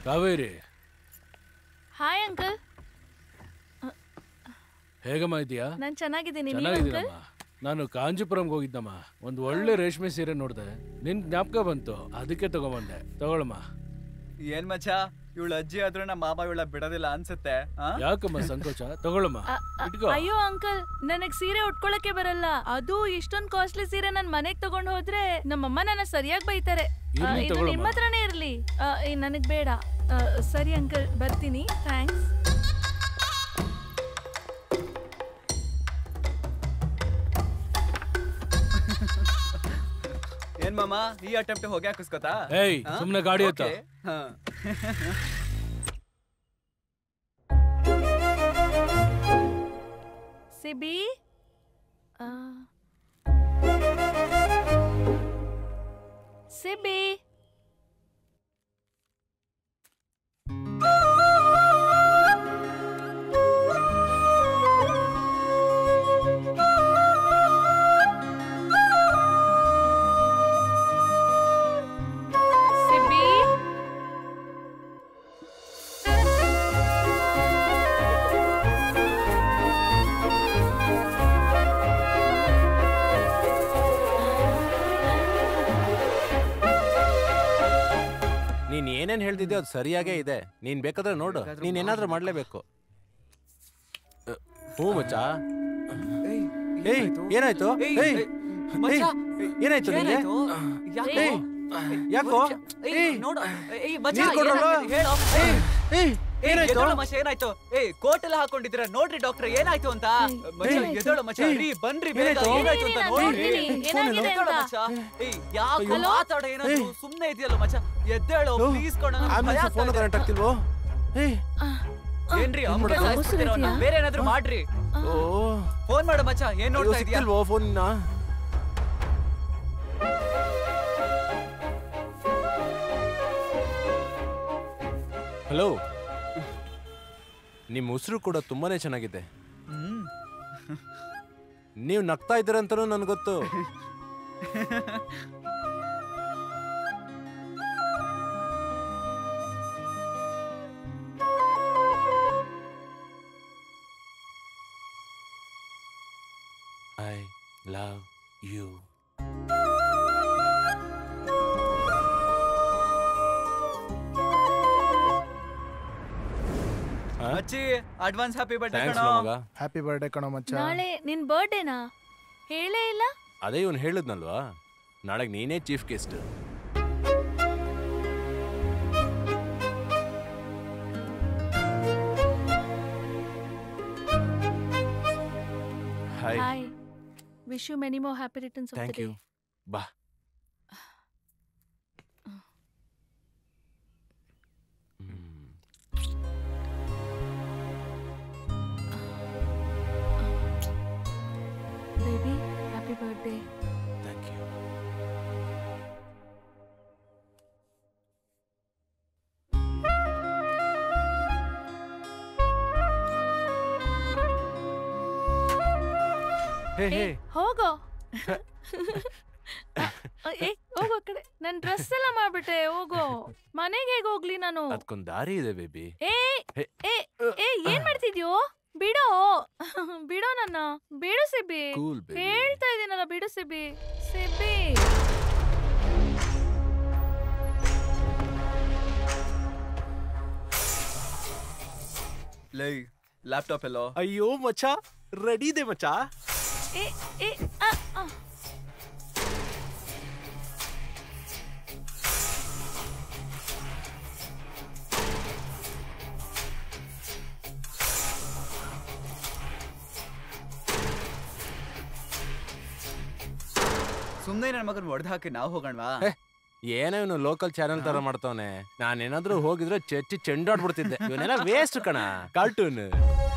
Kaveri hi uncle ಹೇಗಮ್ಮ ಇದೆಯಾ ನಾನ್ ಚೆನ್ನಾಗಿದ್ದೀನಿ ನೀವು ಅಂಕಲ್ ಚೆನ್ನಾಗಿದ್ದೀನಮ್ಮ ನಾನು ಕಾಂಜಿಪುರಂಗೆ ಹೋಗಿದ್ದಮ್ಮ ಒಂದು ಒಳ್ಳೆ ರೇಷ್ಮೆ ಸೀರೆ ನೋಡಿದೆ ನಿನ್ ಜ್ಞಾಪಕ ಬಂತು ಅದಕ್ಕೆ ತಗೊಂಬಂದೆ ತಗೊಳಮ್ಮ ಏನ್ ಮಚ್ಚ ಇವಳ ಅಜ್ಜಿ ಆದ್ರೂ ನಮ್ಮ ಮಾಮ ಇವಳ ಬಿಡೋದಿಲ್ಲ ಅನ್ಸುತ್ತೆ ಆ? ಯಾಕಮ್ಮ ಸಂಕೋಚ ತಗೊಳಮ್ಮ ಅ- ಅ- ಇಟ್ಕೋ ಅಯ್ಯೋ ಅಂಕಲ್ ನನಗ್ ಸೀರೆ ಉಟ್ಕೊಳಕ್ಕೆ ಬರಲ್ಲ ಅದು ಇಷ್ಟೊಂದ್ ಕಾಸ್ಟ್ಲಿ ಸೀರೆ ನನ್ ಮನೆಗ್ ತಗೊಂಡ್ ಹೋದ್ರೆ ನಮ್ಮಮ್ಮ ನನ್ನ ಸರಿಯಾಗಿ ಬೈತಾರೆ ಆ, ಇರ್ಲಿ ಇದು ತಗೊಳಮ್ಮ. ನಿಮ್ಮ ಹತ್ರನೇ ಇರ್ಲಿ ಆ, ಈ ನನಗ್ ಬೇಡ ಆ, ಸರಿ ಅಂಕಲ್ ಬರ್ತೀನಿ ಥ್ಯಾಂಕ್ಸ್ ಏನ್ ಮಾಮ ಈ ಅಟೆಂಪ್ಟ್ ಹೋಗಿ ಹಾಕಿಸ್ಕೊತಾ ಏಯ್, ಆ? ಸುಮ್ನೆ ಗಾಡಿ ಎತ್ತು. Okay. ಹಾ. ಸಿಬಿ ಆ. ಸಿಬಿ ಸಿಬಿ ನೀನ್ ಏನೇನ್ ಹೇಳ್ತಿದ್ಯೋ ಅದು ಸರಿಯಾಗೇ ಇದೆ ನೀನ್ ಬೇಕಾದ್ರೆ ನೋಡು ನೀನ್ ಏನಾದ್ರೂ ಮಾಡ್ಲೇಬೇಕು ಅ, ಹ್ಞೂ ಮಚ್ಚ ಏಯ್ ಏನಾಯ್ತು ಏಯ್, ಏಯ್ ಏಯ್, ಮಚ್ಚ, ಏಯ್, ಏನಾಯ್ತು ನಿಂಗೆ ಏನಾಯ್ತು? ಯಾಕೋ? ಏಯ್, ಯಾಕೋ ಏಯ್, ಏಯ್, ನೋಡು ಏಯ್ ಮಚ್ಚ ನೀರ್ ಕೊಡ್ರಲ್ಲ? ಏನಾಯ್ತು? ಹೇಳು ಏಯ್, ಏಯ್, ಏಯ್, ಏನಾಯ್ತು ಎದ್ದೇಳು ಮಚ್ಚ ಏನಾಯ್ತು ಏಯ್ ಕೋಟ್ ಎಲ್ಲ ಹಾಕೊಂಡಿದ್ದೀರಾ ನೋಡ್ರಿ ಡಾಕ್ಟರ್ ಏನಾಯ್ತು ಅಂತ ಮಚ್ಚ ಏನಾಯ್ತು? ಎದ್ದೇಳು ಮಚ್ಚ ಏಯ್, ರೀ ಬನ್ರಿ ಬೇಗ ಏನಾಯ್ತು? ಏನಾಯ್ತು ಅಂತ ಏನಾಯ್ತು? ನೋಡ್ರಿ ನೋಡ್ತೀನಿ, ಏನಾಗಿದೆ ಎದ್ದೇಳು ಅಂತ. ಮಚ್ಚ ಏಯ್ ಯಾಕೆ ಹಲೋ? ಮಾತಾಡ ಏನಾದ್ರು ಸುಮ್ನೆ ಇದೆಯಲ್ಲ ಮಚ್ಚ ಎದ್ದೇಳು ಪ್ಲೀಸ್ ಕೊಡ ಆಂಬುಲೆನ್ಸ್ ಫೋನ್ ಕರೆಂಟ್ ಆಗ್ತಿಲ್ವೋ ಏಯ್ ಏನ್ರಿ ಆಂಬುಲೆನ್ಸ್ ಹಾಕ್ಸ್ಬಿಟ್ಟಿರೋ ಅವ್ನ? ಬೇರೆ ಏನಾದ್ರು ಮಾಡ್ರಿ ಓ ಫೋನ್ ಮಾಡು ಮಚ್ಚ ಏನ್ ನೋಡ್ತಾ ಇದೀಯಾ ಸಿಕ್ತಿಲ್ವೋ ಫೋನ್ ಹಲೋ ನಿಮ್ಮ ಉಸಿರು ಕೂಡ ತುಂಬಾನೇ ಚೆನ್ನಾಗಿದೆ ಹ್ಮ್ ನೀವು ನಗ್ತಾ ಇದ್ದೀರಂತನೂ ನನ್ಗೆ ಗೊತ್ತು ಐ ಲವ್ ಯು ಮಚ್ಚಿ ಅಡ್ವಾನ್ಸ್ ಹ್ಯಾಪಿ ಬರ್ಡೇ ಥ್ಯಾಂಕ್ಸ್ ಕಣೋ ಮಗ ಹ್ಯಾಪಿ ಬರ್ಡೇ ಕಣೋ ಮಚ್ಚ ನಾಳೆ ನಿನ್ ಬರ್ಡೇನಾ ಹೇಳೇ ಇಲ್ಲ ಅದೇ ಇವನು ಹೇಳಿದ್ನಲ್ವಾ ನಾಳೆಗೆ ನೀನೇ chief guest hi hi wish you many more happy returns of the thank day you ಬಾ baby happy birthday thank you hey hey ಹೋಗೋ ಅ, ಅ, ಏ ಹೋಗೋ ಆ ಕಡೆ ನನ್ ಡ್ರೆಸ್ ಎಲ್ಲ ಮಾಡ್ಬಿಟ್ಟೆ ಹೋಗೋ ಮನೆಗೆ ಹೇಗ್ ಹೋಗ್ಲಿ ನಾನು ಅದಕ್ಕೊಂದು ದಾರಿ ಇದೆ ಬೇಬಿ ಏ ಹೇ. ಏ ಏ ಏನ್ ಮಾಡ್ತಿದ್ಯೋ ಬಿಡೋ ಬಿಡೋ ನನ್ನ ಬಿಡು ಸಿಬಿ ಕೂಲ್ ಬೇಬಿ ಹೇಳ್ತಾ ಇದೀನಲ್ಲ ಬಿಡು ಸಿಬಿ ಸಿಬಿ ಲೈ ಲ್ಯಾಪ್ಟಾಪ್ ಎಲ್ಲೋ ಅಯ್ಯೋ ಮಚ್ಚ ರೆಡಿ ಇದೆ ಮಚ್ಚ ಏ ಏ ಆ, ಆ. ಸುಮ್ನೆ ನನ್ನ ಮಗನ್ ಹೊಡೆದು ಹಾಕಿ ನಾವು ಹೋಗೋಣವಾ ಏನೋ ಇವನು ಲೋಕಲ್ ಚಾನೆಲ್ ತರ ಮಾಡ್ತಾವನೆ ನಾನೇನಾದ್ರೂ ಹೋಗಿದ್ರೆ ಚಚ್ಚಿ ಚೆಂಡಾಡ್ಬಿಡ್ತಿದ್ದೆ ಇವನೆಲ್ಲ ವೇಸ್ಟ್ ಕಣ ಕಾರ್ಟೂನ್